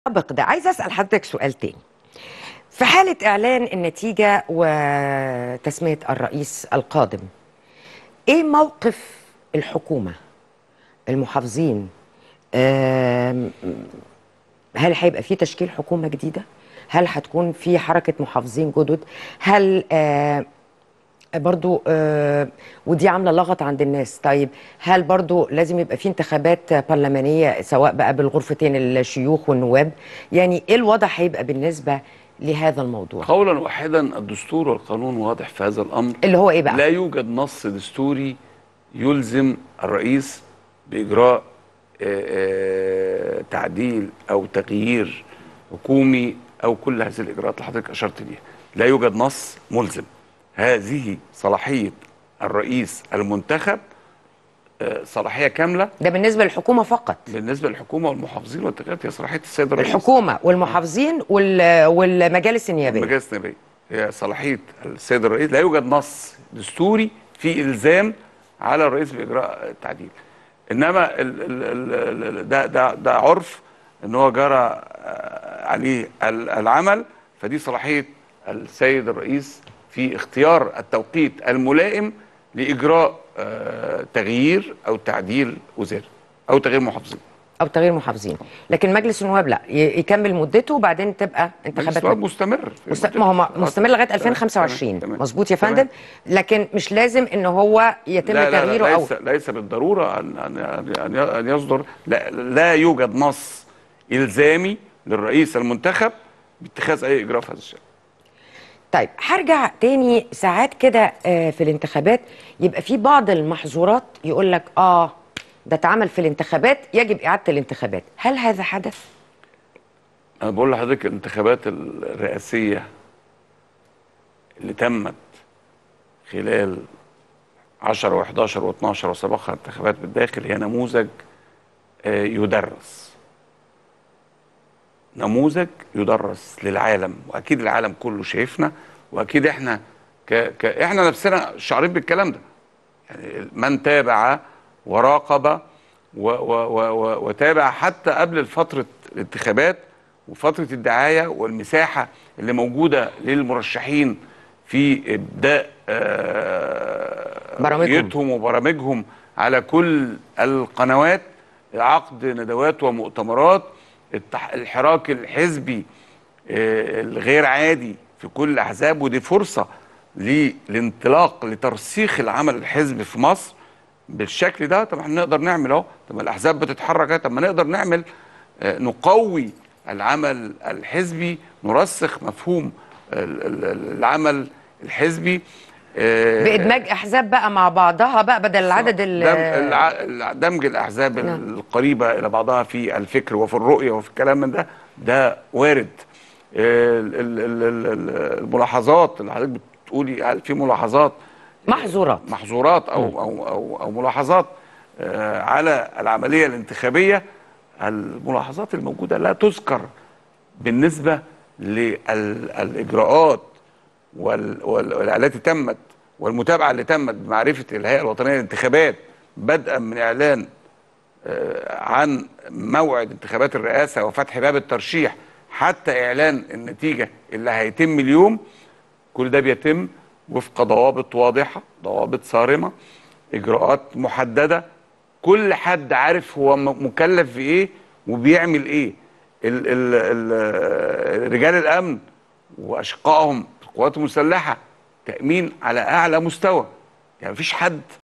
سابق ده عايز اسال حضرتك سؤال تاني في حاله اعلان النتيجه وتسميه الرئيس القادم ايه موقف الحكومه المحافظين آم، هل هيبقى في تشكيل حكومه جديده هل هتكون في حركه محافظين جدد هل آه برضو آه ودي عامله لغط عند الناس طيب هل برضو لازم يبقى في انتخابات برلمانيه سواء بقى بالغرفتين الشيوخ والنواب يعني ايه الوضع هيبقى بالنسبه لهذا الموضوع قولا واحدا الدستور والقانون واضح في هذا الامر اللي هو ايه بقى لا يوجد نص دستوري يلزم الرئيس باجراء آه، آه، تعديل او تغيير حكومي او كل هذه الاجراءات اللي حضرتك اشرت ليها لا يوجد نص ملزم هذه صلاحيه الرئيس المنتخب آه، صلاحيه كامله ده بالنسبه للحكومه فقط بالنسبه للحكومه والمحافظين والانتخابات هي صلاحيه السيد الرئيس الحكومه والمحافظين وال- والمجالس النيابيه المجالس النيابيه هي صلاحيه السيد الرئيس لا يوجد نص دستوري في الزام على الرئيس باجراء التعديل انما ال ال ال ال ده ده ده عرف ان هو جرى آه، عليه ال- العمل فدي صلاحيه السيد الرئيس في اختيار التوقيت الملائم لاجراء آه، تغيير او تعديل وزاري او تغيير محافظين او تغيير محافظين لكن مجلس النواب لا ي- يكمل مدته وبعدين تبقى مجلس انتخابات النواب مستمر في مست... مدته. ما هو مستمر لغايه تمام، 2025 تمام، تمام. مظبوط يا تمام. فندم لكن مش لازم ان هو يتم لا لا تغييره لا او ليس ليس بالضروره ان ان ان ان يصدر لا, لا يوجد نص الزامي للرئيس المنتخب باتخاذ اي اجراء في هذا الشان طيب هرجع تاني ساعات كده آه، في الانتخابات يبقى في بعض المحظورات يقول لك اه ده اتعمل في الانتخابات يجب اعاده الانتخابات هل هذا حدث انا بقول لحضرتك الانتخابات الرئاسيه اللي تمت خلال 10 و11 و12 وسبقها انتخابات بالداخل هي نموذج آه، يدرس نموذج يدرس للعالم واكيد العالم كله شايفنا واكيد احنا ك... ك... احنا نفسنا شعارين بالكلام ده يعني من تابع وراقب و... و... و... و... وتابع حتى قبل فتره الانتخابات وفتره الدعايه والمساحه اللي موجوده للمرشحين في ابداء آه، برامجهم. رؤيتهم وبرامجهم على كل القنوات عقد ندوات ومؤتمرات التح... الحراك الحزبي آه، الغير عادي في كل الاحزاب ودي فرصه للانطلاق لترسيخ العمل الحزبي في مصر بالشكل ده طب احنا نقدر نعمل اهو طب ما الاحزاب بتتحرك اهي طب ما نقدر نعمل آه، نقوي العمل الحزبي نرسخ مفهوم ال- ال- ال- العمل الحزبي آه، بادماج احزاب بقى مع بعضها بقى بدل العدد ال دم الع- الع- دمج الاحزاب نعم. القريبه الى بعضها في الفكر وفي الرؤيه وفي الكلام من ده ده وارد ال- ال- ال- ال- ال- الملاحظات اللي حضرتك بتقولي هل في ملاحظات محظورات محظورات او او او, أو ملاحظات آه، على العمليه الانتخابيه الملاحظات الموجوده لا تذكر بالنسبه للاجراءات وال- وال- والتي تمت والمتابعه اللي تمت بمعرفه الهيئه الوطنيه للانتخابات بدءا من اعلان آه، عن موعد انتخابات الرئاسه وفتح باب الترشيح حتى اعلان النتيجه اللي هيتم اليوم كل ده بيتم وفق ضوابط واضحه ضوابط صارمه اجراءات محدده كل حد عارف هو م- مكلف بايه وبيعمل ايه ال ال ال رجال الامن واشقائهم في القوات المسلحه تامين على اعلى مستوى يعني مفيش حد